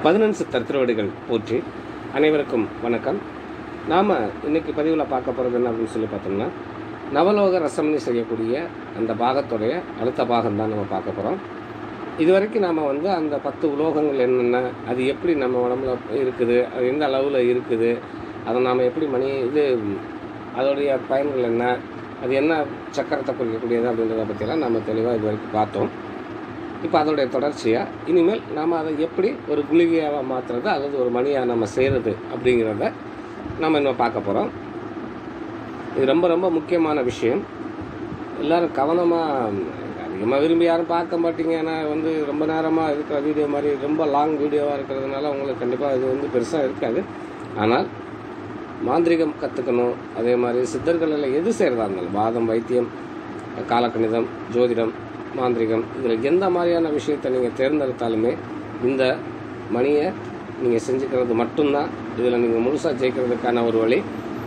பதினெண் சித்தர் திருவடிகள் போற்றி அனைவருக்கும் வணக்கம் நாம் இன்னைக்கு பதிவில் பார்க்க போகிறது என்ன அப்படின்னு சொல்லி பார்த்தோம்னா நவலோக ரசமணி செய்யக்கூடிய அந்த பாகத்துடைய அடுத்த பாகம் தான் நம்ம பார்க்க போகிறோம் இது வரைக்கும் நாம் வந்து அந்த பத்து உலோகங்கள் என்னென்ன அது எப்படி நம்ம உடம்புல இருக்குது அது எந்த அளவில் இருக்குது அதை நாம் எப்படி மணி இது அதோடைய பயன்கள் என்ன அது என்ன சக்கரத்தை குறிக்கக்கூடியது அப்படின்றத பற்றியெல்லாம் நம்ம தெளிவாக இது வரைக்கும் பார்த்தோம் இப்போ அதோடைய தொடர்ச்சியாக இனிமேல் நாம் அதை எப்படி ஒரு குளிகையாக மாற்றுறது அல்லது ஒரு மணியாக நம்ம செய்கிறது அப்படிங்கிறத நம்ம இன்னும் பார்க்க போகிறோம் இது ரொம்ப ரொம்ப முக்கியமான விஷயம் எல்லோரும் கவனமாக அதிகமாக விரும்பி யாரும் பார்க்க மாட்டீங்க ஏன்னா வந்து ரொம்ப நேரமாக இருக்கிற வீடியோ மாதிரி ரொம்ப லாங் வீடியோவாக இருக்கிறதுனால உங்களுக்கு கண்டிப்பாக இது வந்து பெருசாக இருக்காது ஆனால் மாந்திரிகம் கற்றுக்கணும் அதே மாதிரி சித்தர்களில் எது செய்கிறதா இருந்தாலும் வாதம் வைத்தியம் காலக்கணிதம் ஜோதிடம் மாந்திரிகம் இதில் எந்த மாதிரியான விஷயத்தை நீங்கள் தேர்ந்தெடுத்தாலுமே இந்த மணியை நீங்கள் செஞ்சுக்கிறது மட்டும்தான் இதில் நீங்கள் முழுசாக ஜெயிக்கிறதுக்கான ஒரு வழி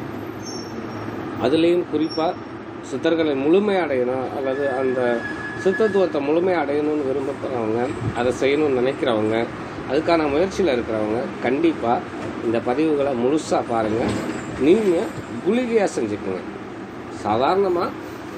அதுலேயும் குறிப்பாக சித்தர்களை முழுமை அடையணும் அல்லது அந்த சித்தத்துவத்தை முழுமை அடையணும்னு விரும்புகிறவங்க அதை செய்யணும்னு நினைக்கிறவங்க அதுக்கான முயற்சியில் இருக்கிறவங்க கண்டிப்பாக இந்த பதிவுகளை முழுசாக பாருங்கள் நீங்கள் குளிகையாக செஞ்சுக்கோங்க சாதாரணமாக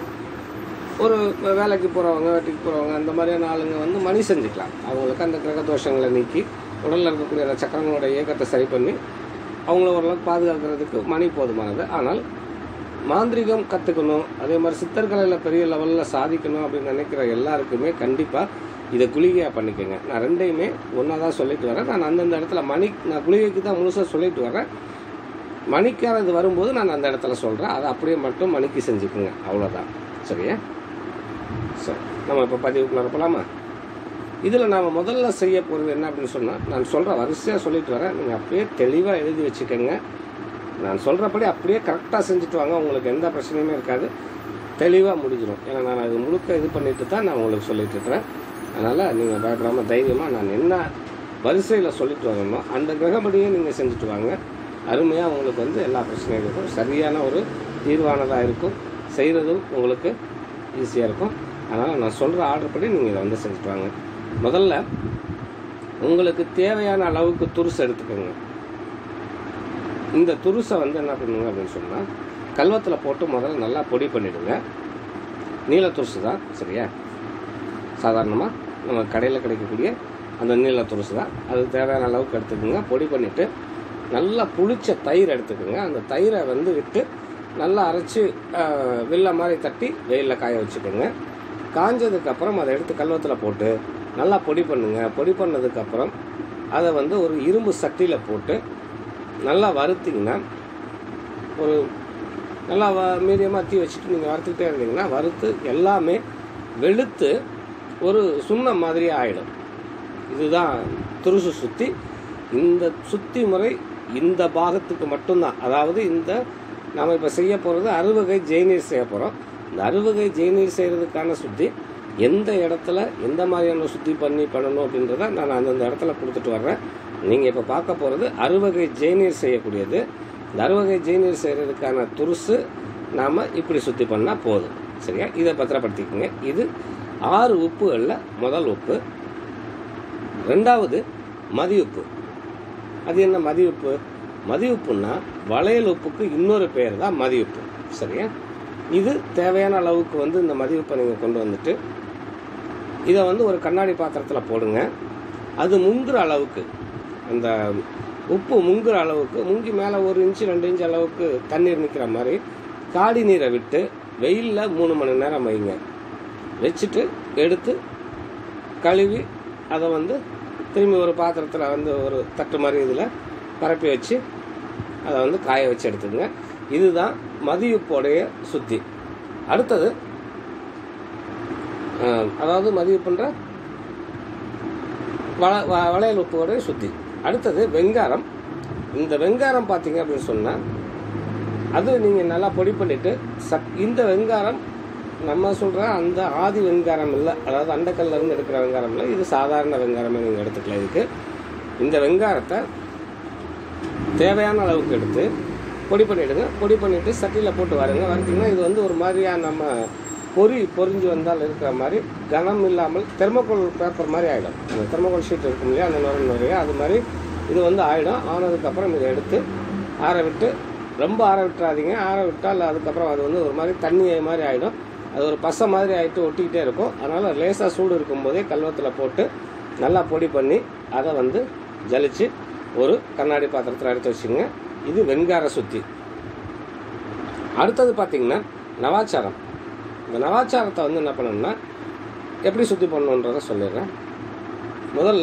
ஒரு வேலைக்கு போகிறவங்க வேட்டைக்கு போகிறவங்க அந்த மாதிரியான ஆளுங்க வந்து மணி செஞ்சுக்கலாம் அவங்களுக்கு அந்த கிரக தோஷங்களை நீக்கி உடலில் இருக்கக்கூடிய அந்த சக்கரங்களோட இயக்கத்தை சரி பண்ணி அவங்கள ஓரளவுக்கு பாதுகாக்கிறதுக்கு மணி போதுமானது ஆனால் மாந்திரிகம் கற்றுக்கணும் அதே மாதிரி சித்தர்களில் பெரிய லெவலில் சாதிக்கணும் அப்படின்னு நினைக்கிற எல்லாருக்குமே கண்டிப்பாக இதை குளிகையாக பண்ணிக்கோங்க நான் ரெண்டையுமே ஒன்றா தான் சொல்லிட்டு வரேன் நான் அந்தந்த இடத்துல மணி நான் குளிகைக்கு தான் முழுசாக சொல்லிட்டு வரேன் மணிக்கான இது வரும்போது நான் அந்த இடத்துல சொல்கிறேன் அதை அப்படியே மட்டும் மணிக்கு செஞ்சுக்குங்க அவ்வளோதான் சரியா சரி நம்ம இப்போ பதிவுக்குள்ள போகலாமா இதில் நாம் முதல்ல செய்ய போகிறது என்ன அப்படின்னு சொன்னால் நான் சொல்கிற வரிசையாக சொல்லிட்டு வரேன் நீங்கள் அப்படியே தெளிவாக எழுதி வச்சுக்கோங்க நான் சொல்கிறபடி அப்படியே கரெக்டாக செஞ்சுட்டு வாங்க உங்களுக்கு எந்த பிரச்சனையுமே இருக்காது தெளிவாக முடிஞ்சிடும் ஏன்னா நான் அது முழுக்க இது பண்ணிட்டு தான் நான் உங்களுக்கு சொல்லிட்டு இருக்கிறேன் அதனால் நீங்கள் பயப்படாமல் தைரியமாக நான் என்ன வரிசையில் சொல்லிட்டு வரணும் அந்த கிரகப்படியே நீங்கள் செஞ்சுட்டு வாங்க அருமையாக உங்களுக்கு வந்து எல்லா பிரச்சனைகளுக்கும் சரியான ஒரு தீர்வானதாக இருக்கும் செய்கிறதும் உங்களுக்கு ஈஸியாக இருக்கும் அதனால் நான் சொல்கிற ஆர்டர் படி நீங்கள் இதை வந்து செஞ்சுட்டு வாங்க முதல்ல உங்களுக்கு தேவையான அளவுக்கு துருசு எடுத்துக்கோங்க இந்த துருசை வந்து என்ன பண்ணுங்க அப்படின்னு சொன்னால் கல்வத்தில் போட்டு முதல்ல நல்லா பொடி பண்ணிவிடுங்க நீல துருசு தான் சரியா சாதாரணமாக நம்ம கடையில் கிடைக்கக்கூடிய அந்த நீல துருசு தான் அது தேவையான அளவுக்கு எடுத்துக்கோங்க பொடி பண்ணிவிட்டு நல்லா புளிச்ச தயிர் எடுத்துக்கோங்க அந்த தயிரை வந்து விட்டு நல்லா அரைச்சி வில்ல மாதிரி தட்டி வெயிலில் காய வச்சுக்கோங்க காஞ்சதுக்கப்புறம் அதை எடுத்து கல்வத்தில் போட்டு நல்லா பொடி பண்ணுங்க பொடி பண்ணதுக்கப்புறம் அதை வந்து ஒரு இரும்பு சட்டியில் போட்டு நல்லா வறுத்திங்கன்னா ஒரு நல்லா வ மீடியமாக தீ வச்சுட்டு நீங்கள் வறுத்துக்கிட்டே இருந்தீங்கன்னா வறுத்து எல்லாமே வெளுத்து ஒரு சுண்ணம் மாதிரி ஆகிடும் இதுதான் துருசு சுத்தி இந்த சுத்தி முறை இந்த பாகத்துக்கு மட்டும்தான் அதாவது இந்த நாம் இப்போ செய்ய போகிறது அறுவகை ஜெய்நீர் செய்ய போகிறோம் இந்த அறுவகை ஜெய்நீர் செய்கிறதுக்கான சுத்தி எந்த இடத்துல எந்த மாதிரியான சுத்தி பண்ணி பண்ணணும் அப்படின்றத நான் அந்தந்த இடத்துல கொடுத்துட்டு வர்றேன் நீங்கள் இப்போ பார்க்க போகிறது அறுவகை ஜெய்நீர் செய்யக்கூடியது இந்த அறுவகை ஜெய்நீர் செய்கிறதுக்கான துருசு நாம் இப்படி சுத்தி பண்ணால் போதும் சரியா இதை பத்திரப்படுத்திக்கோங்க இது ஆறு உப்புகளில் முதல் உப்பு ரெண்டாவது மதி உப்பு அது என்ன மதி உப்பு மதி உப்புன்னா வளையல் உப்புக்கு இன்னொரு பேர் தான் மதி உப்பு சரியா இது தேவையான அளவுக்கு வந்து இந்த மதி உப்பை நீங்கள் கொண்டு வந்துட்டு இதை வந்து ஒரு கண்ணாடி பாத்திரத்தில் போடுங்க அது முங்குற அளவுக்கு அந்த உப்பு முங்குற அளவுக்கு முங்கி மேலே ஒரு இன்ச்சு ரெண்டு இன்ச்சு அளவுக்கு தண்ணீர் நிற்கிற மாதிரி காடி நீரை விட்டு வெயிலில் மூணு மணி நேரம் வைங்க வச்சுட்டு எடுத்து கழுவி அதை வந்து திரும்பி ஒரு பாத்திரத்தில் வந்து ஒரு தட்டு மாதிரி இதில் பரப்பி வச்சு அதை வந்து காய வச்சு எடுத்துக்கங்க இதுதான் மதியுப்போடைய சுத்தி அடுத்தது அதாவது மதியுப்புன்ற வள வ- வளையல் உப்போடைய சுத்தி அடுத்தது வெங்காரம் இந்த வெங்காரம் பார்த்தீங்க அப்படின்னு சொன்னால் அது நீங்கள் நல்லா பொடி பண்ணிவிட்டு சப் இந்த வெங்காரம் நம்ம சொல்கிற அந்த ஆதி வெங்காரம் இல்லை அதாவது அண்டக்கல்ல இருந்து எடுக்கிற வெங்காரம் இல்லை இது சாதாரண வெங்காரமே நீங்கள் எடுத்துக்கலாம் இதுக்கு இந்த வெங்காரத்தை தேவையான அளவுக்கு எடுத்து பொடி பண்ணிவிடுங்க பொடி பண்ணிவிட்டு சட்டியில் போட்டு வரங்க வறுத்தீங்கன்னா இது வந்து ஒரு மாதிரியாக நம்ம பொறி பொறிஞ்சு வந்தால் இருக்கிற மாதிரி கனம் இல்லாமல் தெர்மோகோல் பேப்பர் மாதிரி ஆகிடும் அந்த தெர்மோகோல் ஷீட் இருக்கும் இல்லையா அந்த நுரை நுரையா அது மாதிரி இது வந்து ஆகிடும் ஆனதுக்கப்புறம் இதை எடுத்து ஆற விட்டு ரொம்ப ஆற விட்டுறாதீங்க ஆற விட்டால் அதுக்கப்புறம் அது வந்து ஒரு மாதிரி தண்ணி மாதிரி ஆகிடும் அது ஒரு பசை மாதிரி ஆகிட்டு ஒட்டிக்கிட்டே இருக்கும் அதனால் லேசாக சூடு இருக்கும்போதே கல்வத்தில் போட்டு நல்லா பொடி பண்ணி அதை வந்து ஜலிச்சு ஒரு கண்ணாடி பாத்திரத்தில் எடுத்து வச்சுங்க இது வெண்கார சுத்தி அடுத்தது பார்த்தீங்கன்னா நவாச்சாரம் இந்த நவாச்சாரத்தை வந்து என்ன பண்ணணும்னா எப்படி சுத்தி பண்ணணுன்றதை சொல்லிடுறேன் முதல்ல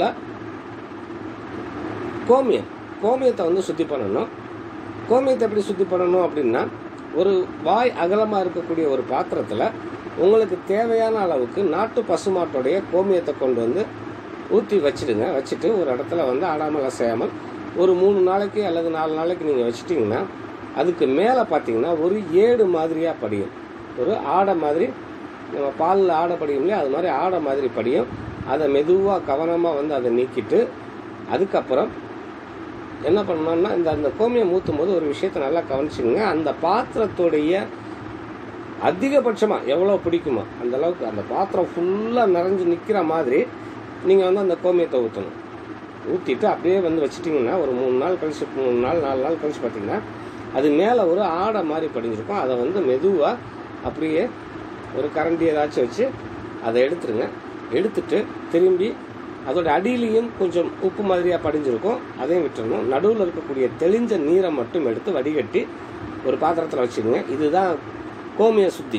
கோமியம் கோமியத்தை வந்து சுத்தி பண்ணணும் கோமியத்தை எப்படி சுத்தி பண்ணணும் அப்படின்னா ஒரு வாய் அகலமாக இருக்கக்கூடிய ஒரு பாத்திரத்தில் உங்களுக்கு தேவையான அளவுக்கு நாட்டு பசுமாட்டோடைய கோமியத்தை கொண்டு வந்து ஊற்றி வச்சிடுங்க வச்சுட்டு ஒரு இடத்துல வந்து ஆடாமல் அசையாமல் ஒரு மூணு நாளைக்கு அல்லது நாலு நாளைக்கு நீங்கள் வச்சிட்டிங்கன்னா அதுக்கு மேலே பார்த்தீங்கன்னா ஒரு ஏடு மாதிரியாக படியும் ஒரு ஆடை மாதிரி நம்ம பாலில் ஆடை படியும் இல்லையா அது மாதிரி ஆடை மாதிரி படியும் அதை மெதுவாக கவனமாக வந்து அதை நீக்கிட்டு அதுக்கப்புறம் என்ன பண்ணணும்னா இந்த அந்த கோமியம் ஊற்றும் போது ஒரு விஷயத்தை நல்லா கவனிச்சுங்க அந்த பாத்திரத்துடைய அதிகபட்சமாக எவ்வளோ பிடிக்குமோ அந்த அளவுக்கு அந்த பாத்திரம் ஃபுல்லாக நிறைஞ்சு நிற்கிற மாதிரி நீங்கள் வந்து அந்த கோமியத்தை ஊற்றணும் ஊற்றிட்டு அப்படியே வந்து வச்சிட்டிங்கன்னா ஒரு மூணு நாள் கழிச்சு மூணு நாள் நாலு நாள் கழிச்சு பார்த்தீங்கன்னா அது மேலே ஒரு ஆடை மாதிரி படிஞ்சிருக்கும் அதை வந்து மெதுவாக அப்படியே ஒரு கரண்டி ஏதாச்சும் வச்சு அதை எடுத்துருங்க எடுத்துட்டு திரும்பி அதோட அடியிலையும் கொஞ்சம் உப்பு மாதிரியாக படிஞ்சிருக்கும் அதையும் விட்டுறணும் நடுவில் இருக்கக்கூடிய தெளிஞ்ச நீரை மட்டும் எடுத்து வடிகட்டி ஒரு பாத்திரத்தில் வச்சுக்கோங்க இதுதான் கோமிய சுத்தி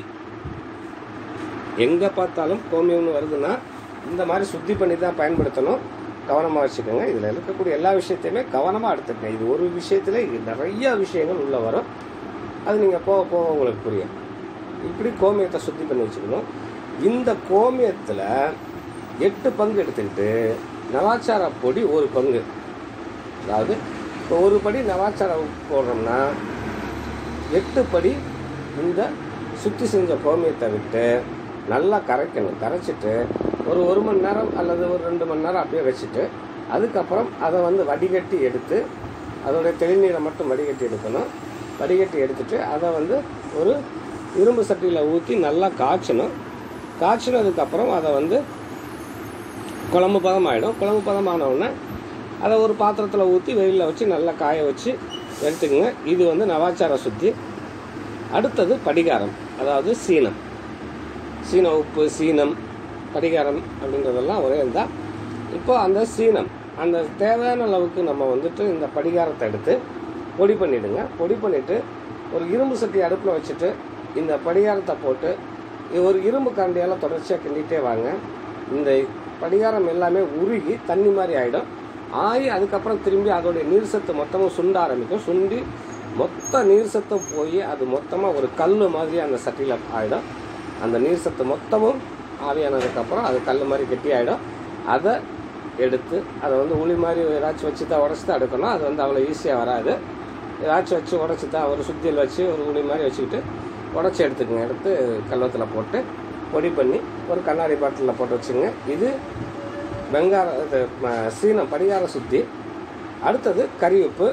எங்கே பார்த்தாலும் கோமியம்னு வருதுன்னா இந்த மாதிரி சுத்தி பண்ணி தான் பயன்படுத்தணும் கவனமாக வச்சுக்கோங்க இதில் இருக்கக்கூடிய எல்லா விஷயத்தையுமே கவனமாக எடுத்துக்கங்க இது ஒரு விஷயத்தில் இது நிறைய விஷயங்கள் உள்ளே வரும் அது நீங்கள் போக போக உங்களுக்கு புரியும் இப்படி கோமியத்தை சுத்தி பண்ணி வச்சுக்கணும் இந்த கோமியத்தில் எட்டு பங்கு எடுத்துக்கிட்டு நவாச்சார பொடி ஒரு பங்கு அதாவது இப்போ ஒரு படி நவாச்சார உப்பு போடுறோம்னா எட்டு படி இந்த சுத்தி செஞ்ச கோமியத்தை விட்டு நல்லா கரைக்கணும் கரைச்சிட்டு ஒரு ஒரு மணி நேரம் அல்லது ஒரு ரெண்டு மணி நேரம் அப்படியே வச்சுட்டு அதுக்கப்புறம் அதை வந்து வடிகட்டி எடுத்து அதோடைய தெளிநீரை மட்டும் வடிகட்டி எடுக்கணும் வடிகட்டி எடுத்துட்டு அதை வந்து ஒரு இரும்பு சட்டியில் ஊற்றி நல்லா காய்ச்சணும் காய்ச்சினதுக்கப்புறம் அதை வந்து குழம்பு பதம் ஆகிடும் குழம்பு பதம் ஆன உடனே அதை ஒரு பாத்திரத்தில் ஊற்றி வெயிலில் வச்சு நல்லா காய வச்சு எடுத்துக்கோங்க இது வந்து நவாச்சார சுத்தி அடுத்தது படிகாரம் அதாவது சீனம் சீன உப்பு சீனம் படிகாரம் அப்படின்றதெல்லாம் ஒரே தான் இப்போ அந்த சீனம் அந்த தேவையான அளவுக்கு நம்ம வந்துட்டு இந்த படிகாரத்தை எடுத்து பொடி பண்ணிவிடுங்க பொடி பண்ணிவிட்டு ஒரு இரும்பு சட்டி அடுப்பில் வச்சுட்டு இந்த படிகாரத்தை போட்டு இது ஒரு இரும்பு கரண்டியால் தொடர்ச்சியாக கிண்டிகிட்டே வாங்க இந்த படிகாரம் எல்லாமே உருகி தண்ணி மாதிரி ஆகிடும் ஆகி அதுக்கப்புறம் திரும்பி அதோடைய நீர் சத்து மொத்தமும் சுண்ட ஆரம்பிக்கும் சுண்டி மொத்த நீர் சத்தும் போய் அது மொத்தமாக ஒரு கல் மாதிரி அந்த சட்டியில் ஆகிடும் அந்த நீர் சத்து மொத்தமும் ஆவியானதுக்கப்புறம் அது கல் மாதிரி கெட்டி ஆகிடும் அதை எடுத்து அதை வந்து உளி மாதிரி ஏதாச்சும் வச்சு தான் உடச்சி தான் எடுக்கணும் அது வந்து அவ்வளோ ஈஸியாக வராது ஏதாச்சும் வச்சு உடச்சி தான் ஒரு சுத்தியில் வச்சு ஒரு உளி மாதிரி வச்சுக்கிட்டு உடச்சி எடுத்துக்கங்க எடுத்து கல்வத்தில் போட்டு பொடி பண்ணி ஒரு கண்ணாடி பாட்டிலில் போட்டு வச்சுங்க இது வெங்கார இது ம- சீனம் படிகார சுத்தி அடுத்தது கறி உப்பு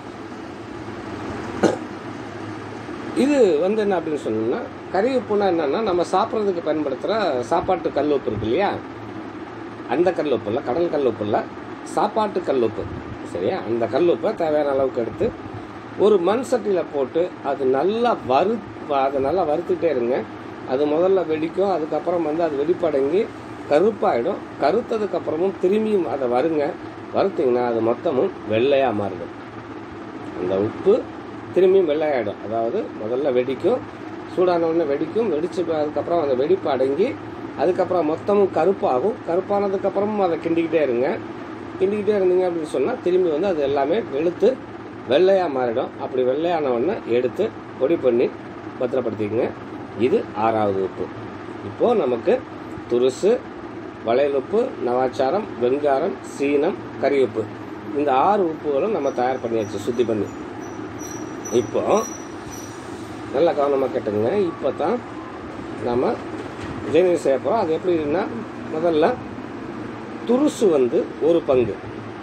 இது வந்து என்ன அப்படின்னு சொன்னோம்னா கறி உப்புனா என்னன்னா நம்ம சாப்பிட்றதுக்கு பயன்படுத்துகிற சாப்பாட்டு கல் உப்பு இருக்கு இல்லையா அந்த கல் உப்பு இல்லை கடல் கல் உப்பு இல்லை சாப்பாட்டு கல் உப்பு சரியா அந்த கல் உப்பை தேவையான அளவுக்கு எடுத்து ஒரு மண் சட்டியில் போட்டு அது நல்லா வறு அதை நல்லா வறுத்துட்டே இருங்க அது முதல்ல வெடிக்கும் அதுக்கப்புறம் வந்து அது வெடிப்படங்கி கருப்பாயிடும் கருத்ததுக்கப்புறமும் திரும்பியும் அதை வருங்க வறுத்தீங்கன்னா அது மொத்தமும் வெள்ளையாக மாறிடும் அந்த உப்பு திரும்பியும் வெள்ளையாயிடும் அதாவது முதல்ல வெடிக்கும் சூடான உடனே வெடிக்கும் வெடிச்சு அதுக்கப்புறம் அந்த வெடிப்பு அடங்கி அதுக்கப்புறம் மொத்தமும் கருப்பாகும் கருப்பானதுக்கப்புறமும் அதை கிண்டிக்கிட்டே இருங்க கிண்டிக்கிட்டே இருந்தீங்க அப்படின்னு சொன்னால் திரும்பி வந்து அது எல்லாமே வெளுத்து வெள்ளையாக மாறிடும் அப்படி வெள்ளையான உடனே எடுத்து பொடி பண்ணி பத்திரப்படுத்திக்கங்க இது ஆறாவது உப்பு இப்போது நமக்கு துருசு வளையல் உப்பு நவாச்சாரம் வெங்காரம் சீனம் கறி உப்பு இந்த ஆறு உப்புகளும் நம்ம தயார் பண்ணியாச்சு சுத்தி பண்ணி இப்போ நல்லா கவனமாக கேட்டுங்க இப்போ தான் நம்ம ஜெயநீர் செய்ய போகிறோம் அது எப்படின்னா முதல்ல துருசு வந்து ஒரு பங்கு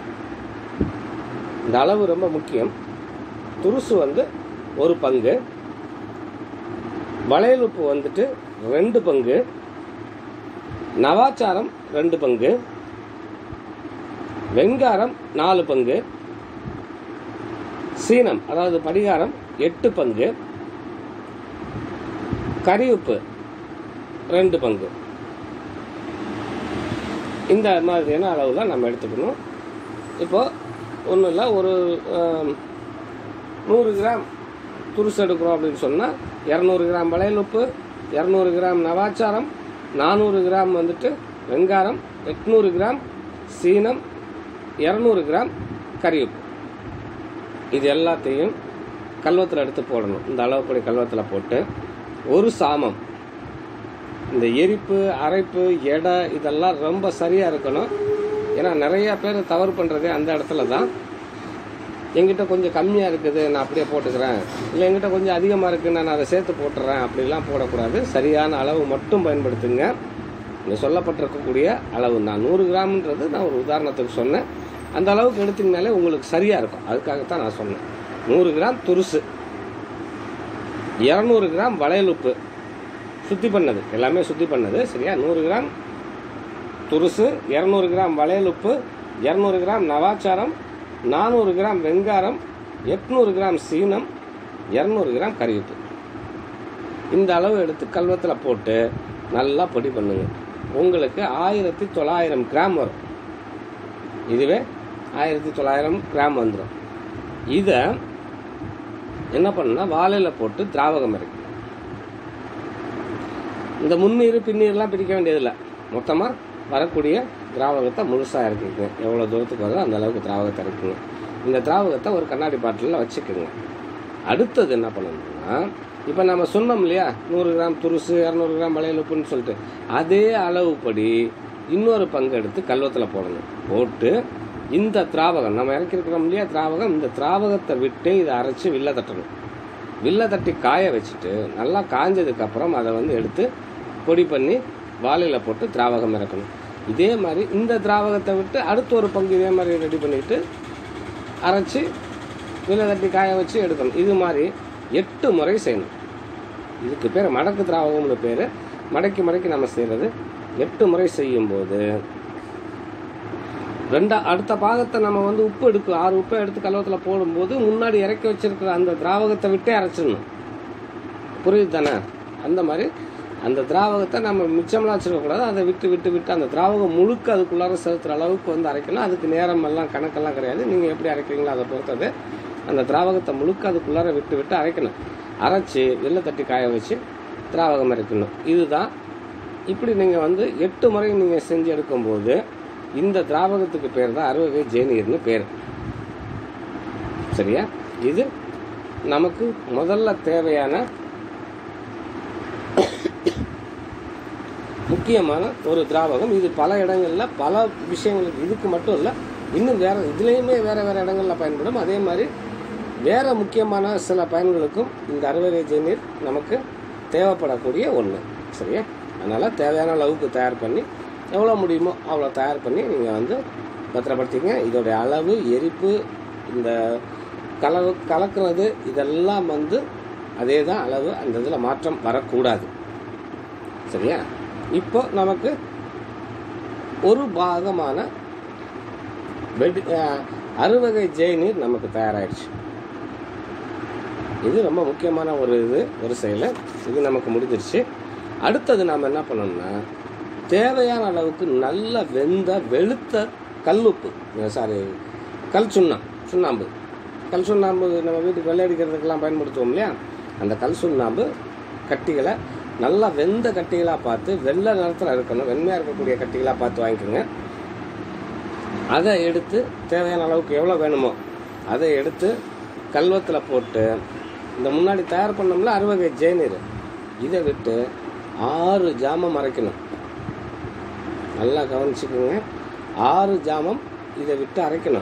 இந்த அளவு ரொம்ப முக்கியம் துருசு வந்து ஒரு பங்கு வளையல் உப்பு வந்துட்டு ரெண்டு பங்கு நவாச்சாரம் ரெண்டு பங்கு வெங்காரம் நாலு பங்கு சீனம் அதாவது படிகாரம் எட்டு பங்கு கறி உப்பு ரெண்டு பங்கு இந்த மாதிரியான அளவில் நம்ம எடுத்துக்கணும் இப்போ ஒன்றும் இல்லை ஒரு ஆம், நூறு கிராம் துருசு எடுக்கிறோம் அப்படின்னு சொன்னால் இரநூறு கிராம் வளையல் உப்பு இரநூறு கிராம் நவாச்சாரம் நானூறு கிராம் வந்துட்டு வெங்காரம் எட்நூறு கிராம் சீனம் இரநூறு கிராம் கறி உப்பு இது எல்லாத்தையும் கல்வத்தில் எடுத்து போடணும் இந்த அளவுப்படி கல்வத்தில் போட்டு ஒரு சாமம் இந்த எரிப்பு அரைப்பு எடை இதெல்லாம் ரொம்ப சரியாக இருக்கணும் ஏன்னா நிறைய பேர் தவறு பண்ணுறதே அந்த இடத்துல தான் என்கிட்ட கொஞ்சம் கம்மியாக இருக்குது நான் அப்படியே போட்டுக்கிறேன் இல்லை என்கிட்ட கொஞ்சம் அதிகமாக இருக்குது நான் அதை சேர்த்து போட்டுறேன் அப்படிலாம் போடக்கூடாது சரியான அளவு மட்டும் பயன்படுத்துங்க இங்கே சொல்லப்பட்டிருக்கக்கூடிய அளவு நான் நூறு கிராம்ன்றது நான் ஒரு உதாரணத்துக்கு சொன்னேன் அந்த அளவுக்கு எடுத்தீங்கனாலே உங்களுக்கு சரியாக இருக்கும் அதுக்காகத்தான் நான் சொன்னேன் நூறு கிராம் துருசு இரநூறு கிராம் வளையல் உப்பு சுத்தி பண்ணது எல்லாமே சுத்தி பண்ணது சரியா நூறு கிராம் துருசு இரநூறு கிராம் வளையல் உப்பு இரநூறு கிராம் நவாச்சாரம் நானூறு கிராம் வெங்காரம் எட்நூறு கிராம் சீனம் இரநூறு கிராம் கறி உப்பு இந்த அளவு எடுத்து கல்வத்தில் போட்டு நல்லா பொடி பண்ணுங்க உங்களுக்கு ஆயிரத்தி தொள்ளாயிரம் கிராம் வரும் இதுவே ஆயிரத்தி தொள்ளாயிரம் கிராம் வந்துடும் இதை என்ன பண்ணா வாழையில் போட்டு திராவகம் இறக்கி இந்த முன்னீர் பின்னீர்லாம் பிரிக்க வேண்டியதில்லை மொத்தமாக வரக்கூடிய திராவகத்தை முழுசாக இறக்கிக்குங்க எவ்வளோ தூரத்துக்கு வருதோ அந்த அளவுக்கு திராவகத்தை இறக்குங்க இந்த திராவகத்தை ஒரு கண்ணாடி பாட்டிலில் வச்சுக்கோங்க அடுத்தது என்ன பண்ணணும்னா இப்போ நம்ம சொன்னோம் இல்லையா நூறு கிராம் துருசு இரநூறு கிராம் வளையல் உப்புன்னு சொல்லிட்டு அதே அளவுப்படி இன்னொரு பங்கு எடுத்து கல்வத்தில் போடணும் போட்டு இந்த திராவகம் நம்ம இறக்கிருக்கிறோம் இல்லையா திராவகம் இந்த திராவகத்தை விட்டு இதை அரைச்சி வில்ல தட்டணும் வில்ல தட்டி காய வச்சுட்டு நல்லா காஞ்சதுக்கு அப்புறம் அதை வந்து எடுத்து பொடி பண்ணி வாழையில் போட்டு திராவகம் இறக்கணும் இதே மாதிரி இந்த திராவகத்தை விட்டு அடுத்த ஒரு பங்கு இதே மாதிரி ரெடி பண்ணிட்டு அரைச்சி வில்ல தட்டி காய வச்சு எடுக்கணும் இது மாதிரி எட்டு முறை செய்யணும் இதுக்கு பேர் மடக்கு திராவகம்னு பேர் மடக்கி மடக்கி நம்ம செய்கிறது எட்டு முறை செய்யும்போது ரெண்டா அடுத்த பாகத்தை நம்ம வந்து உப்பு எடுக்க ஆறு உப்பை எடுத்து கலவத்தில் போடும்போது முன்னாடி இறக்கி வச்சிருக்கிற அந்த திராவகத்தை விட்டே அரைச்சிடணும் புரியுது தானே அந்த மாதிரி அந்த திராவகத்தை நம்ம மிச்சம்லாம் வச்சிருக்கக்கூடாது அதை விட்டு விட்டு விட்டு அந்த திராவகம் முழுக்க அதுக்குள்ளார செலுத்துற அளவுக்கு வந்து அரைக்கணும் அதுக்கு நேரம் எல்லாம் கணக்கெல்லாம் கிடையாது நீங்கள் எப்படி அரைக்கிறீங்களோ அதை பொறுத்தது அந்த திராவகத்தை முழுக்க அதுக்குள்ளார விட்டு விட்டு அரைக்கணும் அரைச்சி வெள்ளை தட்டி காய வச்சு திராவகம் அரைக்கணும் இதுதான் இப்படி நீங்கள் வந்து எட்டு முறை நீங்கள் செஞ்சு எடுக்கும்போது இந்த திராவகத்துக்கு பேர் தான் அறுவகை ஜேனீர்னு பேர் சரியா இது நமக்கு முதல்ல தேவையான முக்கியமான ஒரு திராவகம் இது பல இடங்கள்ல பல விஷயங்களுக்கு இதுக்கு மட்டும் இல்லை இன்னும் வேற இதுலேயுமே வேற வேற இடங்கள்ல பயன்படும் அதே மாதிரி வேற முக்கியமான சில பயன்களுக்கும் இந்த அறுவகை ஜெனீர் நமக்கு தேவைப்படக்கூடிய ஒன்று சரியா அதனால் தேவையான அளவுக்கு தயார் பண்ணி எவ்வளோ முடியுமோ அவ்வளோ தயார் பண்ணி நீங்கள் வந்து பத்திரப்படுத்திங்க இதோடைய அளவு எரிப்பு இந்த கலவு கலக்கிறது இதெல்லாம் வந்து அதே தான் அளவு அந்த இதில் மாற்றம் வரக்கூடாது சரியா இப்போ நமக்கு ஒரு பாகமான வெடி அஹ், அறுவகை ஜெயநீர் நமக்கு தயாராகிடுச்சு இது ரொம்ப முக்கியமான ஒரு இது ஒரு செயல் இது நமக்கு முடிஞ்சிருச்சு அடுத்தது நாம் என்ன பண்ணோம்னா தேவையான அளவுக்கு நல்ல வெந்த வெளுத்த கல்லுப்பு சாரி கல் சுண்ணாம் சுண்ணாம்பு கல் சுண்ணாம்பு நம்ம வீட்டுக்கு வெள்ளை அடிக்கிறதுக்கெல்லாம் பயன்படுத்துவோம் இல்லையா அந்த கல் சுண்ணாம்பு கட்டிகளை நல்லா வெந்த கட்டிகளாக பார்த்து வெள்ளை நிறத்தில் இருக்கணும் வெண்மையாக இருக்கக்கூடிய கட்டிகளாக பார்த்து வாங்கிக்கோங்க அதை எடுத்து தேவையான அளவுக்கு எவ்வளோ வேணுமோ அதை எடுத்து கல்வத்தில் போட்டு இந்த முன்னாடி தயார் பண்ணோம்ல அறுவகை ஜெயநீர் இதை விட்டு ஆறு ஜாமம் அரைக்கணும் நல்லா கவனிச்சுக்கோங்க ஆறு ஜாமம் இதை விட்டு அரைக்கணும்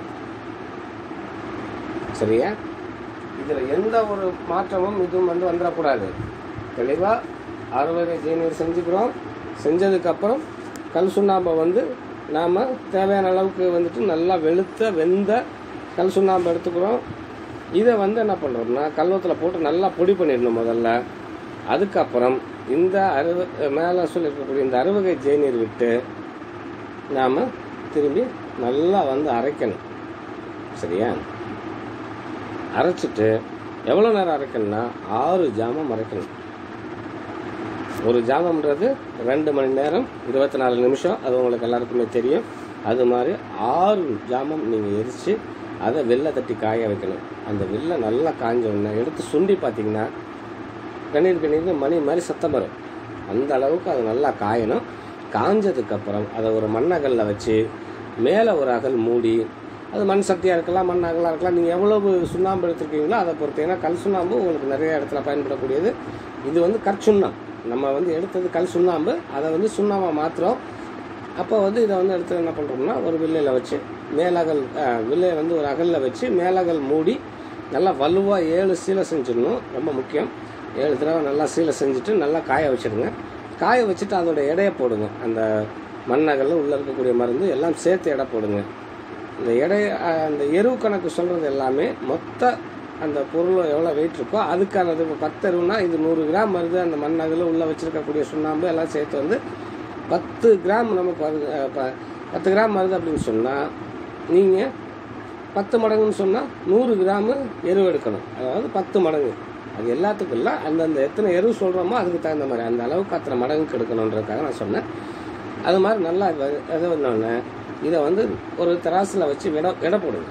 சரியா இதில் எந்த ஒரு மாற்றமும் இதுவும் வந்து வந்துடக்கூடாது தெளிவாக அறுவகை ஜெயநீர் செஞ்சுக்கிறோம் செஞ்சதுக்கப்புறம் கல் சுண்ணாம்பை வந்து நாம் தேவையான அளவுக்கு வந்துட்டு நல்லா வெளுத்த வெந்த கல் சுண்ணாம்பு எடுத்துக்கிறோம் இதை வந்து என்ன பண்ணுறோம்னா கல்வத்தில் போட்டு நல்லா பொடி பண்ணிடணும் முதல்ல அதுக்கப்புறம் இந்த அறுவ மேலே சொல்லியிருக்கக்கூடிய இந்த அறுவகை தேநீர் விட்டு நாம் திரும்பி நல்லா வந்து அரைக்கணும் சரியா அரைச்சிட்டு எவ்வளோ நேரம் அரைக்கணும்னா ஆறு ஜாமம் அரைக்கணும் ஒரு ஜாமம்ன்றது ரெண்டு மணி நேரம் இருபத்தி நாலு நிமிஷம் அது உங்களுக்கு எல்லாருக்குமே தெரியும் அது மாதிரி ஆறு ஜாமம் நீங்கள் எரித்து அதை வெள்ளை தட்டி காய வைக்கணும் அந்த வெள்ளை நல்லா காஞ்ச உடனே எடுத்து சுண்டி பார்த்தீங்கன்னா கண்ணீர் கண்ணீர் மணி மாதிரி சத்தம் வரும் அந்த அளவுக்கு அது நல்லா காயணும் காஞ்சதுக்கப்புறம் அதை ஒரு மண்ணகலில் வச்சு மேலே ஒரு அகல் மூடி அது மண் சக்தியாக இருக்கலாம் மண் அகலாக இருக்கலாம் நீங்கள் எவ்வளவு சுண்ணாம்பு எடுத்துருக்கீங்களோ அதை பொறுத்து ஏன்னா கல் சுண்ணாம்பு உங்களுக்கு நிறைய இடத்துல பயன்படக்கூடியது இது வந்து கற்சுண்ணம் நம்ம வந்து எடுத்தது கல் சுண்ணாம்பு அதை வந்து சுண்ணாம்பை மாற்றுறோம் அப்போ வந்து இதை வந்து எடுத்து என்ன பண்ணுறோம்னா ஒரு வில்லையில் வச்சு மேலகல் வில்லையை வந்து ஒரு அகலில் வச்சு மேலகல் மூடி நல்லா வலுவாக ஏழு சீலை செஞ்சிடணும் ரொம்ப முக்கியம் ஏழு தடவை நல்லா சீலை செஞ்சுட்டு நல்லா காய வச்சிடுங்க காய வச்சுட்டு அதோட எடையை போடுங்க அந்த மண்ணகல் உள்ளே இருக்கக்கூடிய மருந்து எல்லாம் சேர்த்து எடை போடுங்க இந்த எடை அஹ், அந்த எருவு கணக்கு சொல்கிறது எல்லாமே மொத்த அந்த பொருள் எவ்வளோ வெயிட் இருக்கோ அதுக்கானது இப்போ பத்து எருவுனா இது நூறு கிராம் வருது அந்த மண்ணகல் உள்ளே வச்சுருக்கக்கூடிய சுண்ணாம்பு எல்லாம் சேர்த்து வந்து பத்து கிராம் நமக்கு வருது அஹ், ப- பத்து கிராம் வருது அப்படின்னு சொன்னால் நீங்கள் பத்து மடங்குன்னு சொன்னால் நூறு கிராமு எரு எடுக்கணும் அதாவது பத்து மடங்கு அது எல்லாத்துக்கும் இல்லை அந்தந்த எத்தனை எரு சொல்கிறோமோ அதுக்கு தகுந்த மாதிரி அந்த அளவுக்கு அத்தனை மடங்குக்கு எடுக்கணுன்றதுக்காக நான் சொன்னேன் அது மாதிரி நல்லா வ- இது வந்தோடனே இதை வந்து ஒரு தராசில் வச்சு விட எடை போடுங்க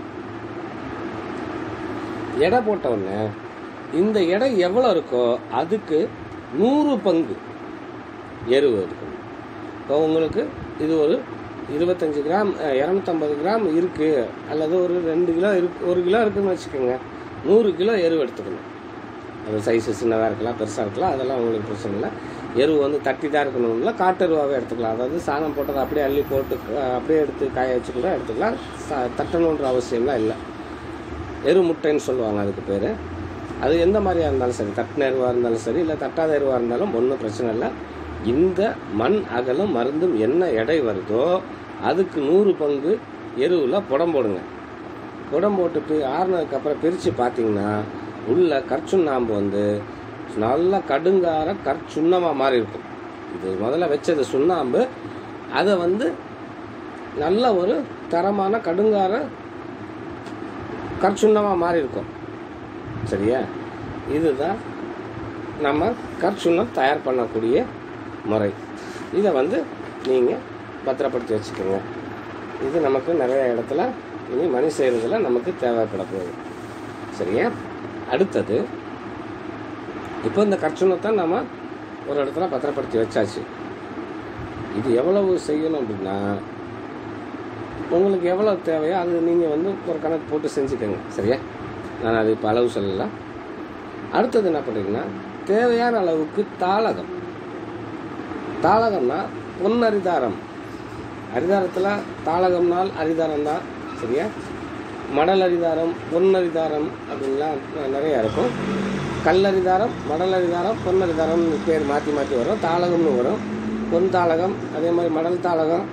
எடை போட்ட உடனே இந்த எடை எவ்வளோ இருக்கோ அதுக்கு நூறு பங்கு எருவு எடுக்கணும் இப்போ உங்களுக்கு இது ஒரு இருபத்தஞ்சி கிராம் அஹ், இரநூத்தம்பது கிராம் இருக்குது அல்லது ஒரு ரெண்டு கிலோ இருக்கு ஒரு கிலோ இருக்குன்னு வச்சுக்கோங்க நூறு கிலோ எருவு எடுத்துக்கணும் அது சைஸு சின்னதாக இருக்கலாம் பெருசாக இருக்கலாம் அதெல்லாம் உங்களுக்கு பிரச்சனை இல்லை எருவு வந்து தட்டி தான் இருக்கணும்ல காட்டெருவாகவே எடுத்துக்கலாம் அதாவது சாணம் போட்டதை அப்படியே அள்ளி போட்டு அஹ், அப்படியே எடுத்து காய வச்சு கூட எடுத்துக்கலாம் ச- தட்டணுன்ற அவசியம்லாம் இல்லை எரு முட்டைன்னு சொல்லுவாங்க அதுக்கு பேர் அது எந்த மாதிரியாக இருந்தாலும் சரி தட்டின எருவாக இருந்தாலும் சரி இல்லை தட்டாத எருவாக இருந்தாலும் ஒன்றும் பிரச்சனை இல்லை இந்த மண் அகலும் மருந்தும் என்ன எடை வருதோ அதுக்கு நூறு பங்கு எருவில் புடம் போடுங்க புடம் போட்டுட்டு ஆறுனதுக்கப்புறம் பிரித்து பார்த்தீங்கன்னா உள்ள கற்சுண்ணாம்பு வந்து நல்லா கடுங்கார கற்சுண்ணமாக மாறி இருக்கும் இது முதல்ல வச்சது சுண்ணாம்பு அதை வந்து நல்ல ஒரு தரமான கடுங்கார கற்சுண்ணமாக மாறி இருக்கும் சரியா இதுதான் நம்ம கற்சுண்ணம் தயார் பண்ணக்கூடிய முறை இதை வந்து நீங்கள் பத்திரப்படுத்தி வச்சுக்கோங்க இது நமக்கு நிறைய இடத்துல இனி மணி செய்கிறதுல நமக்கு தேவைப்பட போகுது சரியா அடுத்தது இப்போ இந்த கற்சுண்ணத்தை நம்ம ஒரு இடத்துல பத்திரப்படுத்தி வச்சாச்சு இது எவ்வளவு செய்யணும் அப்படின்னா உங்களுக்கு எவ்வளோ தேவையோ அது நீங்கள் வந்து ஒரு கணக்கு போட்டு செஞ்சுக்கோங்க சரியா நான் அது இப்போ அளவு சொல்லலை அடுத்தது என்ன பண்ணுறீங்கன்னா தேவையான அளவுக்கு தாளகம் தாளகம்னா பொன்னரிதாரம் அரிதாரத்தில் தாளகம்னால் அரிதாரம் தான் சரியா மடல் அரிதாரம் பொன்னரிதாரம் அப்படின்லாம் நிறையா இருக்கும் கல்லரிதாரம் மடல் அரிதாரம் பொன்னரிதாரம்னு பேர் மாற்றி மாற்றி வரும் தாளகம்னு வரும் பொன் தாளகம் அதே மாதிரி மடல் தாளகம்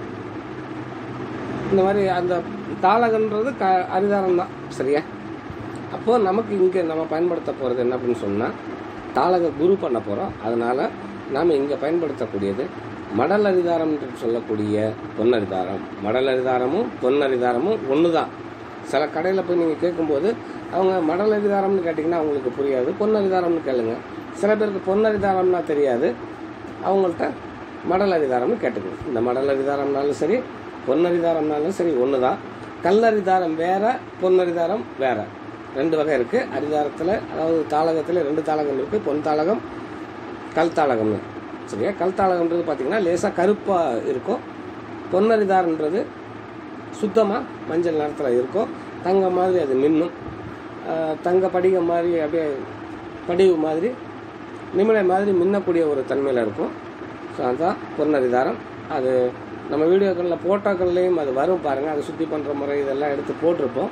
இந்த மாதிரி அந்த தாளகன்றது க அரிதாரம் தான் சரியா அப்போது நமக்கு இங்கே நம்ம பயன்படுத்த போகிறது என்ன அப்படின்னு சொன்னால் தாளக குரு பண்ண போகிறோம் அதனால் நாம் இங்கே பயன்படுத்தக்கூடியது மடல் அரிதாரம் என்று சொல்லக்கூடிய பொன்னரிதாரம் மடல் அரிதாரமும் பொன்னரிதாரமும் ஒன்று தான் சில கடையில் போய் நீங்கள் கேட்கும்போது அவங்க மடல் அரிதாரம்னு கேட்டிங்கன்னா அவங்களுக்கு புரியாது பொன்னரிதாரம்னு கேளுங்க சில பேருக்கு பொன்னரிதாரம்னா தெரியாது அவங்கள்ட்ட மடல் அரிதாரம்னு கேட்டுக்கணும் இந்த மடல் அரிதாரம்னாலும் சரி பொன்னரிதாரம்னாலும் சரி ஒன்று தான் கல்லரிதாரம் வேற பொன்னரிதாரம் வேற ரெண்டு வகை இருக்குது அரிதாரத்தில் அதாவது தாளகத்தில் ரெண்டு தாளகம் இருக்குது பொன் தாளகம் கல் தாளகம்னு சரியா கல் தாளகம்ன்றது பார்த்தீங்கன்னா லேசாக கருப்பாக இருக்கும் பொன்னரிதாரன்றது சுத்தமாக மஞ்சள் நிறத்தில் இருக்கும் தங்க மாதிரி அது மின்னும் ஆஹ் தங்க படிகம் மாதிரி அப்படியே படிவு மாதிரி நிமிடை மாதிரி மின்னக்கூடிய ஒரு தன்மையில் இருக்கும் ஸோ அதுதான் பொன்னரிதாரம் அது நம்ம வீடியோக்களில் போட்டோக்கள்லேயும் அது வரும் பாருங்கள் அதை சுத்தி பண்ணுற முறை இதெல்லாம் எடுத்து போட்டிருப்போம்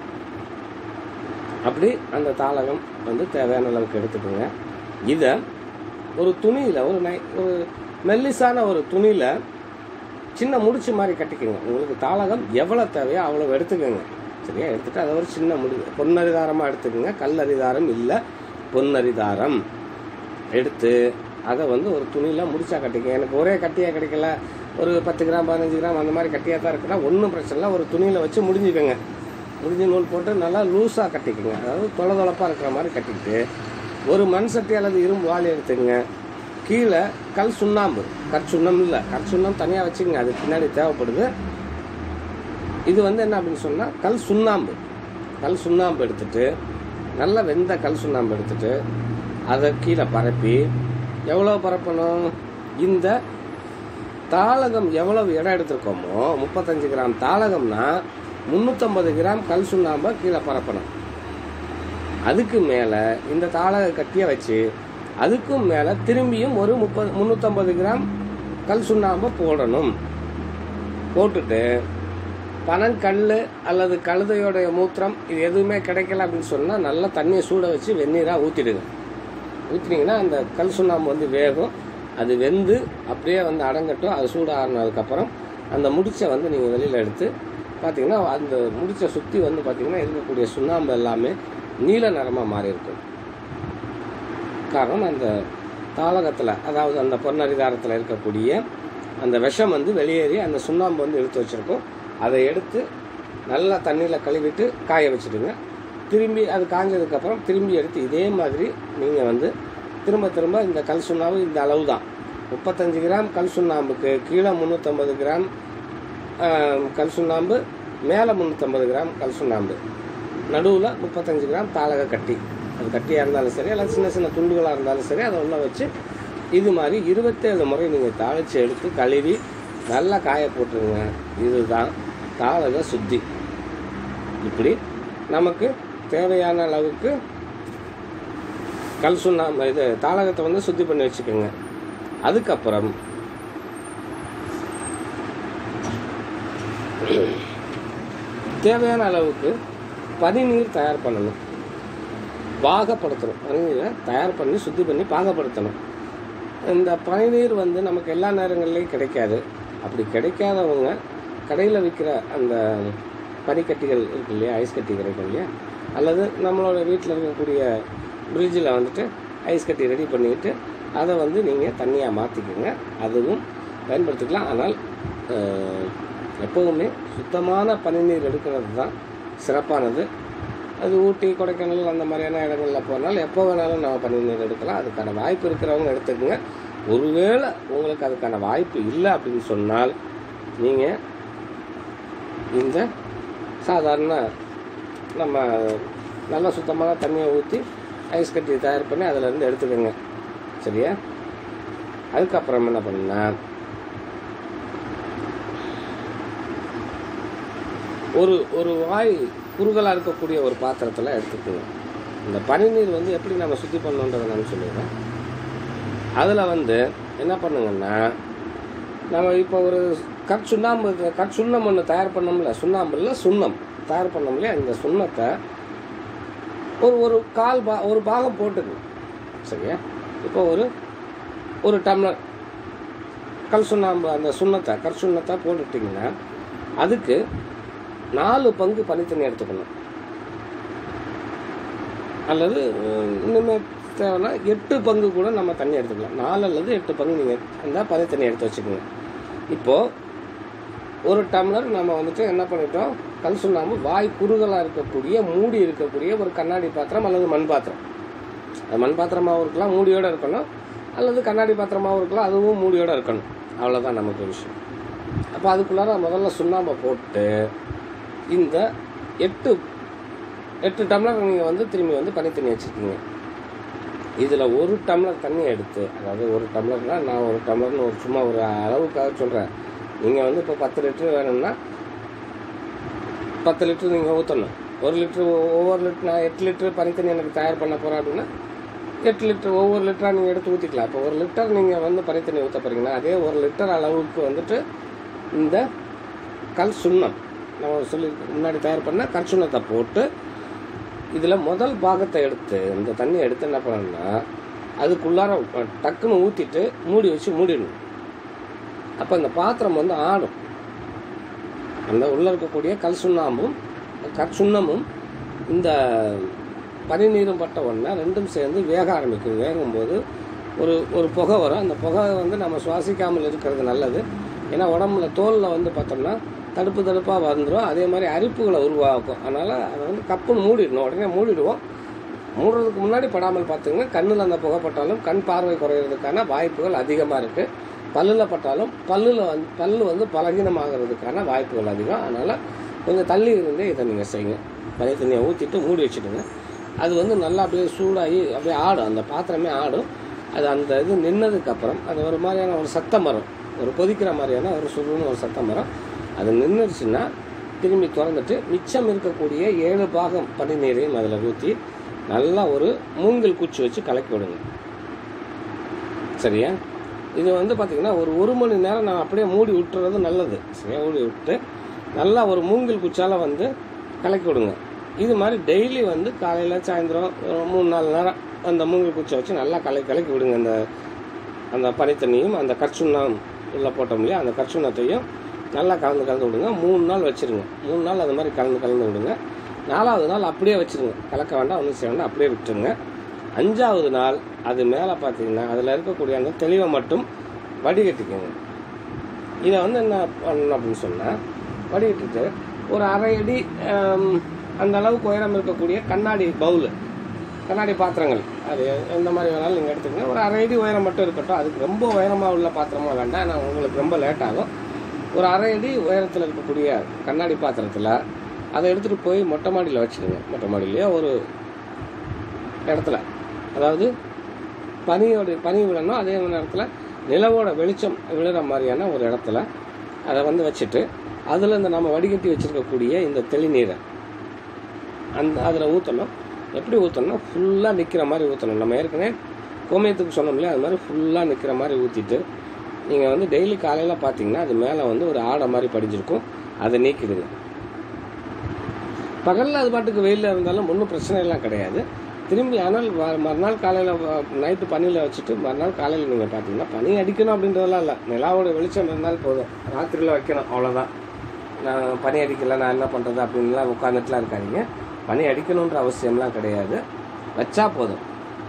அப்படி அந்த தாளகம் வந்து தேவையான அளவுக்கு எடுத்துக்கோங்க இதை ஒரு துணியில் ஒரு நை ஒரு மெல்லிசான ஒரு துணியில் சின்ன முடிச்சு மாதிரி கட்டிக்கோங்க உங்களுக்கு தாளகம் எவ்வளோ தேவையோ அவ்வளோ எடுத்துக்கோங்க சரியா எடுத்துட்டு அதை ஒரு சின்ன முடி பொன்னரிதாரமாக எடுத்துக்கோங்க கல்லரிதாரம் இல்லை பொன்னரிதாரம் எடுத்து அதை வந்து ஒரு துணியில் முடிச்சா கட்டிக்க எனக்கு ஒரே கட்டியாக கிடைக்கல ஒரு பத்து கிராம் பதினஞ்சு கிராம் அந்த மாதிரி கட்டியாக தான் இருக்குன்னா ஒன்றும் பிரச்சனை இல்லை ஒரு துணியில் வச்சு முடிஞ்சுக்கோங்க முடிஞ்சு நூல் போட்டு நல்லா லூஸாக கட்டிக்கோங்க அதாவது தொலை தொலைப்பாக இருக்கிற மாதிரி கட்டிக்கிட்டு ஒரு மண் சட்டி அல்லது இரும்பு வாளி எடுத்துங்க கீழே கல் சுண்ணாம்பு கற்சுண்ணம் இல்லை கற்சுண்ணம் தனியாக வச்சுக்கோங்க அது பின்னாடி தேவைப்படுது இது வந்து என்ன அப்படின்னு சொன்னால் கல் சுண்ணாம்பு கல் சுண்ணாம்பு எடுத்துட்டு நல்லா வெந்த கல் சுண்ணாம்பு எடுத்துட்டு அதை கீழே பரப்பி எவ்வளோ பரப்பணும் இந்த தாளகம் எவ்வளவு இடம் எடுத்திருக்கோமோ முப்பத்தஞ்சு கிராம் தாளகம்னா முந்நூற்றம்பது கிராம் கல் சுண்ணாம்பை கீழே பரப்பணும் அதுக்கு மேலே இந்த தாளக கட்டியை வச்சு அதுக்கும் மேலே திரும்பியும் ஒரு முப்பது முந்நூற்றம்பது கிராம் கல் சுண்ணாம்பை போடணும் போட்டுட்டு பனங்கல் அல்லது கழுதையோடைய மூத்திரம் இது எதுவுமே கிடைக்கல அப்படின்னு சொன்னால் நல்லா தண்ணியை சூட வச்சு வெந்நீராக ஊற்றிடுங்க ஊற்றினீங்கன்னா அந்த கல் சுண்ணாம்பு வந்து வேகும் அது வெந்து அப்படியே வந்து அடங்கட்டும் அது சூடு ஆறுனதுக்கப்புறம் அந்த முடிச்சை வந்து நீங்கள் வெளியில் எடுத்து பார்த்தீங்கன்னா அந்த முடிச்சை சுற்றி வந்து பார்த்தீங்கன்னா இருக்கக்கூடிய சுண்ணாம்பு எல்லாமே நீல நிறமாக மாறி இருக்கும் காரணம் அந்த தாளகத்தில் அதாவது அந்த பொன்னரிதாரத்தில் இருக்கக்கூடிய அந்த விஷம் வந்து வெளியேறி அந்த சுண்ணாம்பு வந்து எடுத்து வச்சுருக்கோம் அதை எடுத்து நல்லா தண்ணியில் கழுவிட்டு காய வச்சுடுங்க திரும்பி அது காஞ்சதுக்கப்புறம் திரும்பி எடுத்து இதே மாதிரி நீங்கள் வந்து திரும்ப திரும்ப இந்த கல் சுண்ணாம்பு இந்த அளவு தான் முப்பத்தஞ்சு கிராம் கல் சுண்ணாம்புக்கு கீழே முந்நூற்றம்பது கிராம் ஆஹ், கல் சுண்ணாம்பு மேலே முந்நூற்றம்பது கிராம் கல் சுண்ணாம்பு நடுவில் முப்பத்தஞ்சு கிராம் தாளக கட்டி அது கட்டியாக இருந்தாலும் சரி அல்லது சின்ன சின்ன துண்டுகளாக இருந்தாலும் சரி அதை உள்ள வச்சு இது மாதிரி இருபத்தேழு முறை நீங்கள் தாளித்து எடுத்து கழுவி நல்லா காய போட்டுருங்க இதுதான் தாளக சுத்தி இப்படி நமக்கு தேவையான அளவுக்கு கல் சுண்ணாம்பு இது தாளகத்தை வந்து சுத்தி பண்ணி வச்சுக்கோங்க அதுக்கப்புறம் தேவையான அளவுக்கு பனிநீர் தயார் பண்ணணும் பாகப்படுத்தணும் பனிநீரை தயார் பண்ணி சுத்தி பண்ணி பாகப்படுத்தணும் இந்த பனிநீர் வந்து நமக்கு எல்லா நேரங்கள்லையும் கிடைக்காது அப்படி கிடைக்காதவங்க கடையில் விற்கிற அந்த பனிக்கட்டிகள் இருக்கு இல்லையா ஐஸ் கட்டி கிடைக்கும் இல்லையா அல்லது நம்மளோட வீட்டில் இருக்கக்கூடிய ஃப்ரிட்ஜில் வந்துட்டு ஐஸ் கட்டி ரெடி பண்ணிட்டு அதை வந்து நீங்கள் தண்ணியாக மாற்றிக்கோங்க அதுவும் பயன்படுத்திக்கலாம் ஆனால் அஹ், எப்போவுமே சுத்தமான பனிநீர் எடுக்கிறது தான் சிறப்பானது அது ஊட்டி கொடைக்கானல் அந்த மாதிரியான இடங்களில் போனால் எப்போ வேணாலும் நம்ம பனிநீர் எடுக்கலாம் அதுக்கான வாய்ப்பு இருக்கிறவங்க எடுத்துக்கோங்க ஒருவேளை உங்களுக்கு அதுக்கான வாய்ப்பு இல்லை அப்படின்னு சொன்னால் நீங்கள் இந்த சாதாரண நம்ம நல்ல சுத்தமான தண்ணியை ஊற்றி ஐஸ் கட்டி தயார் பண்ணி அதிலேருந்து எடுத்துக்கோங்க சரியா அதுக்கப்புறம் என்ன பண்ணுன்னா ஒரு ஒரு வாய் குறுகலாக இருக்கக்கூடிய ஒரு பாத்திரத்தில் எடுத்துக்கணும் இந்த பனிநீர் வந்து எப்படி நம்ம சுத்தி பண்ணணுன்றதை நான் சொல்லிடுறேன் அதில் வந்து என்ன பண்ணுங்கன்னா நம்ம இப்போ ஒரு கட் சுண்ணாம்பு கட் சுண்ணம் ஒன்று தயார் பண்ணோம்ல சுண்ணாம்பு இல்லை சுண்ணம் தயார் பண்ணோம் இல்லையா இந்த சுண்ணத்தை ஒரு ஒரு கால் பா ஒரு பாகம் போட்டுக்கணும் சரியா இப்போ ஒரு ஒரு டம்ளர் கல் சுண்ணாம்பு அந்த சுண்ணத்தை கல் சுண்ணத்தை போட்டுட்டிங்கன்னா அதுக்கு நாலு பங்கு பனித்தண்ணி எடுத்துக்கணும் அல்லது அஹ், இன்னுமே தேவைன்னா எட்டு பங்கு கூட நம்ம தண்ணி எடுத்துக்கலாம் நாலு அல்லது எட்டு பங்கு நீங்கள் இருந்தால் பனித்தண்ணி எடுத்து வச்சுக்கோங்க இப்போது ஒரு டம்ளர் நம்ம வந்துட்டு என்ன பண்ணிட்டோம் கல் சுண்ணாம்பு வாய் குறுகலாக இருக்கக்கூடிய மூடி இருக்கக்கூடிய ஒரு கண்ணாடி பாத்திரம் அல்லது மண் பாத்திரம் அது மண் பாத்திரமாகவும் இருக்கலாம் மூடியோடு இருக்கணும் அல்லது கண்ணாடி பாத்திரமாகவும் இருக்கலாம் அதுவும் மூடியோடு இருக்கணும் அவ்வளோதான் நமக்கு விஷயம் அப்போ அதுக்குள்ளார முதல்ல சுண்ணாம்பை போட்டு இந்த எட்டு எட்டு டம்ளர் நீங்கள் வந்து திரும்பி வந்து பனி தண்ணி வச்சுருக்கீங்க இதில் ஒரு டம்ளர் தண்ணி எடுத்து அதாவது ஒரு டம்ளர்னால் நான் ஒரு டம்ளர்னு ஒரு சும்மா ஒரு அளவுக்காக சொல்கிறேன் நீங்கள் வந்து இப்போ பத்து லிட்டர் வேணும்னா பத்து லிட்டர் நீங்கள் ஊற்றணும் ஒரு லிட்டர் ஒவ்வொரு லிட்டர் நான் எட்டு லிட்டர் பனி தண்ணி எனக்கு தயார் பண்ண போகிறேன் அப்படின்னா எட்டு லிட்டர் ஒவ்வொரு லிட்டராக நீங்கள் எடுத்து ஊற்றிக்கலாம் இப்போ ஒரு லிட்டர் நீங்கள் வந்து பனி தண்ணி ஊற்ற போகிறீங்கன்னா அதே ஒரு லிட்டர் அளவுக்கு வந்துட்டு இந்த கல் சுண்ணம் நம்ம சொல்லி முன்னாடி தயார் பண்ண கல் சுண்ணத்தை போட்டு இதில் முதல் பாகத்தை எடுத்து இந்த தண்ணியை எடுத்து என்ன பண்ணணும்னா அதுக்குள்ளார டக்குன்னு ஊற்றிட்டு மூடி வச்சு மூடிடணும் அப்போ இந்த பாத்திரம் வந்து ஆடும் அந்த உள்ளே இருக்கக்கூடிய கல் சுண்ணாம்பும் கல் சுண்ணமும் இந்த பனிநீரும் பட்ட உடனே ரெண்டும் சேர்ந்து வேக ஆரம்பிக்கும் வேகும்போது ஒரு ஒரு புகை வரும் அந்த புகை வந்து நம்ம சுவாசிக்காமல் இருக்கிறது நல்லது ஏன்னா உடம்புல தோலில் வந்து பார்த்தோம்னா தடுப்பு தடுப்பாக வந்துடும் அதே மாதிரி அரிப்புகளை உருவாக்கும் அதனால் அதை வந்து கப்புன்னு மூடிடணும் உடனே மூடிடுவோம் மூடுறதுக்கு முன்னாடி படாமல் பார்த்துங்க கண்ணில் அந்த புகை பட்டாலும் கண் பார்வை குறையிறதுக்கான வாய்ப்புகள் அதிகமாக இருக்குது பல்லில் பட்டாலும் பல்லில் வந்து பல்லு வந்து பலகீனமாகிறதுக்கான வாய்ப்புகள் அதிகம் அதனால் கொஞ்சம் தள்ளி இருந்தே இதை நீங்கள் செய்யுங்க பனி தண்ணியை ஊற்றிட்டு மூடி வச்சுடுங்க அது வந்து நல்லா அப்படியே சூடாகி அப்படியே ஆடும் அந்த பாத்திரமே ஆடும் அது அந்த இது நின்னதுக்கப்புறம் அது ஒரு மாதிரியான ஒரு சத்தம் வரும் ஒரு கொதிக்கிற மாதிரியான ஒரு சுடுன்னு ஒரு சத்தம் வரும் அது நின்றுச்சுன்னா திரும்பி திறந்துட்டு மிச்சம் இருக்கக்கூடிய ஏழு பாகம் பனிநீரையும் அதில் ஊற்றி நல்லா ஒரு மூங்கில் குச்சி வச்சு கலக்கி விடுங்க சரியா இது வந்து பார்த்திங்கன்னா ஒரு ஒரு மணி நேரம் நான் அப்படியே மூடி விட்டுறது நல்லது சரியா மூடி விட்டு நல்லா ஒரு மூங்கில் குச்சால் வந்து கலக்கி விடுங்க இது மாதிரி டெய்லி வந்து காலையில் சாயந்தரம் ஒரு மூணு நாலு நேரம் அந்த மூங்கில் குச்சை வச்சு நல்லா கலக்கி கலக்கி விடுங்க அந்த அந்த பனித்தண்ணியும் அந்த கற்சுண்ணம் உள்ளே போட்டோம் இல்லையா அந்த கற்சுண்ணத்தையும் நல்லா கலந்து கலந்து விடுங்க மூணு நாள் வச்சுருங்க மூணு நாள் அது மாதிரி கலந்து கலந்து விடுங்க நாலாவது நாள் அப்படியே வச்சுருங்க கலக்க வேண்டாம் ஒன்றும் செய்ய வேண்டாம் அப்படியே விட்டுருங்க அஞ்சாவது நாள் அது மேலே பார்த்தீங்கன்னா அதில் இருக்கக்கூடிய அந்த தெளிவை மட்டும் வடிகட்டிக்கோங்க இதை வந்து என்ன பண்ணணும் அப்படின்னு சொன்னால் வடிகட்டிட்டு ஒரு அரை அடி ஆம், அந்த அளவுக்கு உயரம் இருக்கக்கூடிய கண்ணாடி பவுலு கண்ணாடி பாத்திரங்கள் அது எந்த மாதிரி வேணாலும் நீங்கள் எடுத்துக்கங்க ஒரு அரை அடி உயரம் மட்டும் இருக்கட்டும் அதுக்கு ரொம்ப உயரமாக உள்ள பாத்திரமா வேண்டாம் நான் உங்களுக்கு ரொம்ப லேட் ஆகும் ஒரு அரை அடி உயரத்தில் இருக்கக்கூடிய கண்ணாடி பாத்திரத்தில் அதை எடுத்துகிட்டு போய் மொட்டை மாடியில் வச்சுடுங்க மொட்டை மாடியிலேயே ஒரு இடத்துல அதாவது பனியோட பனி விழணும் அதே நேரத்தில் நிலவோட வெளிச்சம் விழுற மாதிரியான ஒரு இடத்துல அதை வந்து வச்சுட்டு அதில் இந்த நம்ம வடிகட்டி வச்சுருக்கக்கூடிய இந்த தெளிநீரை அந்த அதில் ஊற்றணும் எப்படி ஊற்றணும்னா ஃபுல்லாக நிற்கிற மாதிரி ஊற்றணும் நம்ம ஏற்கனவே கோமியத்துக்கு சொன்னோம் இல்லையா அது மாதிரி ஃபுல்லாக நிற்கிற மாதிரி ஊற்றிட்டு நீங்கள் வந்து டெய்லி காலையில் பார்த்தீங்கன்னா அது மேலே வந்து ஒரு ஆடை மாதிரி படிஞ்சிருக்கும் அதை நீக்கிடுங்க பகலில் அது பாட்டுக்கு வெயிலில் இருந்தாலும் ஒன்றும் பிரச்சனை எல்லாம் கிடையாது திரும்பி ஆனால் வ- மறுநாள் காலையில் நைட்டு பனியில் வச்சுட்டு மறுநாள் காலையில் நீங்கள் பார்த்தீங்கன்னா பனி அடிக்கணும் அப்படின்றதெல்லாம் இல்லை நிலாவோட வெளிச்சம் இருந்தால் போதும் ராத்திரியில் வைக்கணும் அவ்வளோதான் நான் பனி அடிக்கல நான் என்ன பண்ணுறது அப்படின்லாம் உட்காந்துட்டுலாம் இருக்காதீங்க பனி அடிக்கணுன்ற அவசியம்லாம் கிடையாது வச்சா போதும்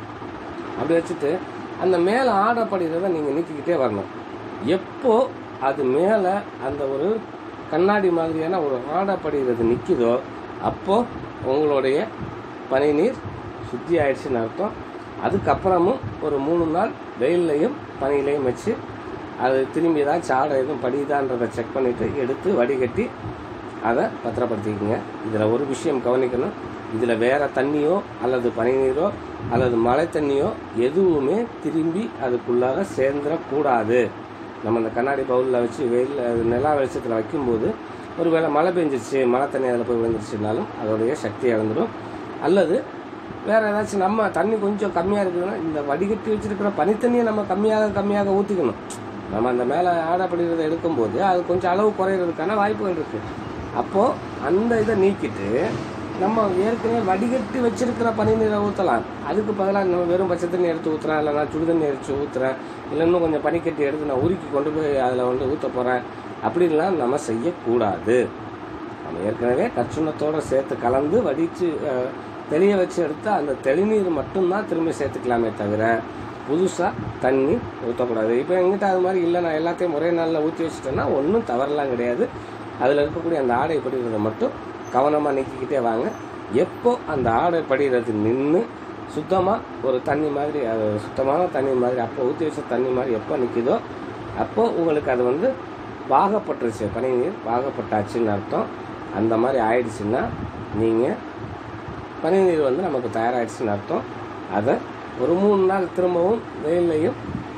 அப்படி வச்சுட்டு அந்த மேலே ஆடப்படுகிறத நீங்கள் நீக்கிக்கிட்டே வரணும் எப்போ அது மேலே அந்த ஒரு கண்ணாடி மாதிரியான ஒரு ஆடப்படுகிறது நிற்கிதோ அப்போ உங்களுடைய பனிநீர் சுத்தி ஆயிடுச்சுன்னு அர்த்தம் அதுக்கப்புறமும் ஒரு மூணு நாள் வெயில்லையும் பனியிலையும் வச்சு அது திரும்பி ஏதாச்சும் ஆடை எதுவும் படியுதான்றதை செக் பண்ணிவிட்டு எடுத்து வடிகட்டி அதை பத்திரப்படுத்திக்கங்க இதில் ஒரு விஷயம் கவனிக்கணும் இதில் வேற தண்ணியோ அல்லது பனிநீரோ அல்லது மழை தண்ணியோ எதுவுமே திரும்பி அதுக்குள்ளார சேர்ந்துடக்கூடாது நம்ம அந்த கண்ணாடி பவுலில் வச்சு வெயில் நிலா வெளிச்சத்தில் வைக்கும்போது ஒருவேளை மழை பெஞ்சிருச்சு மழை தண்ணி அதில் போய் விழுந்துருச்சுனாலும் அதோடைய சக்தி இழந்துடும் அல்லது வேறு ஏதாச்சும் நம்ம தண்ணி கொஞ்சம் கம்மியாக இருக்குதுன்னா இந்த வடிகட்டி வச்சிருக்கிற பனித்தண்ணியை நம்ம கம்மியாக கம்மியாக ஊற்றிக்கணும் நம்ம அந்த மேலே ஆடப்படுகிறத எடுக்கும்போது அது கொஞ்சம் அளவு குறையிறதுக்கான வாய்ப்புகள் இருக்குது அப்போது அந்த இதை நீக்கிட்டு நம்ம ஏற்கனவே வடிகட்டி வச்சிருக்கிற பனி நீரை ஊற்றலாம் அதுக்கு பதிலாக நம்ம வெறும் பச்சை தண்ணி எடுத்து ஊற்றுறேன் இல்லை நான் சுடு தண்ணி எடுத்து ஊற்றுறேன் இல்லை இன்னும் கொஞ்சம் பனிக்கட்டி எடுத்து நான் உருக்கி கொண்டு போய் அதில் வந்து ஊற்ற போகிறேன் அப்படின்லாம் நம்ம செய்யக்கூடாது நம்ம ஏற்கனவே கச்சுணத்தோடு சேர்த்து கலந்து வடித்து அஹ், தெளிய வச்சு எடுத்து அந்த தெளிநீர் மட்டும்தான் திரும்பி சேர்த்துக்கலாமே தவிர புதுசாக தண்ணி ஊற்றக்கூடாது இப்போ எங்கிட்ட அது மாதிரி இல்லை நான் எல்லாத்தையும் ஒரே நாளில் ஊற்றி வச்சுட்டேன்னா ஒன்றும் தவறெல்லாம் கிடையாது அதில் இருக்கக்கூடிய அந்த ஆடை படிகிறத மட்டும் கவனமாக நீக்கிக்கிட்டே வாங்க எப்போ அந்த ஆடை படிகிறது நின்று சுத்தமாக ஒரு தண்ணி மாதிரி அது சுத்தமான தண்ணி மாதிரி அப்போ ஊற்றி வச்ச தண்ணி மாதிரி எப்போ நிற்கிதோ அப்போ உங்களுக்கு அது வந்து பாகப்பட்டுருச்சு பனிநீர் பாகப்பட்டாச்சுன்னு அர்த்தம் அந்த மாதிரி ஆயிடுச்சுன்னா நீங்கள் பனிநீர் வந்து நமக்கு தயாராகிடுச்சுன்னு அர்த்தம் அதை ஒரு மூணு நாள் திரும்பவும் வெயில்லையும்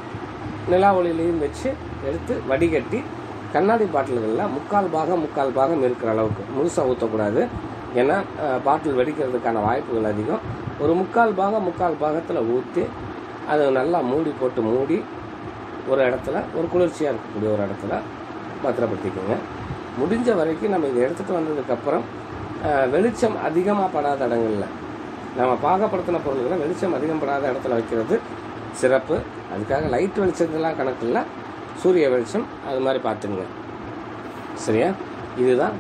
நிலா ஒளியிலையும் வச்சு எடுத்து வடிகட்டி கண்ணாடி பாட்டில்களில் முக்கால் பாகம் முக்கால் பாகம் இருக்கிற அளவுக்கு முழுசாக ஊற்றக்கூடாது ஏன்னா அஹ், பாட்டில் வெடிக்கிறதுக்கான வாய்ப்புகள் அதிகம் ஒரு முக்கால் பாகம் முக்கால் பாகத்தில் ஊற்றி அதை நல்லா மூடி போட்டு மூடி ஒரு இடத்துல ஒரு குளிர்ச்சியாக இருக்கக்கூடிய ஒரு இடத்துல பத்திரப்படுத்திக்கோங்க முடிஞ்ச வரைக்கும் நம்ம இதை எடுத்துகிட்டு வந்ததுக்கப்புறம் அஹ், வெளிச்சம் அதிகமாக படாத இடங்கள்ல நம்ம பாகப்படுத்தின பொருள்களை வெளிச்சம் அதிகம் படாத இடத்துல வைக்கிறது சிறப்பு அதுக்காக லைட் வெளிச்சத்துலாம் கணக்கு இல்லை சூரிய வெளிச்சம் அது மாதிரி பார்த்துங்க சரியா இதுதான்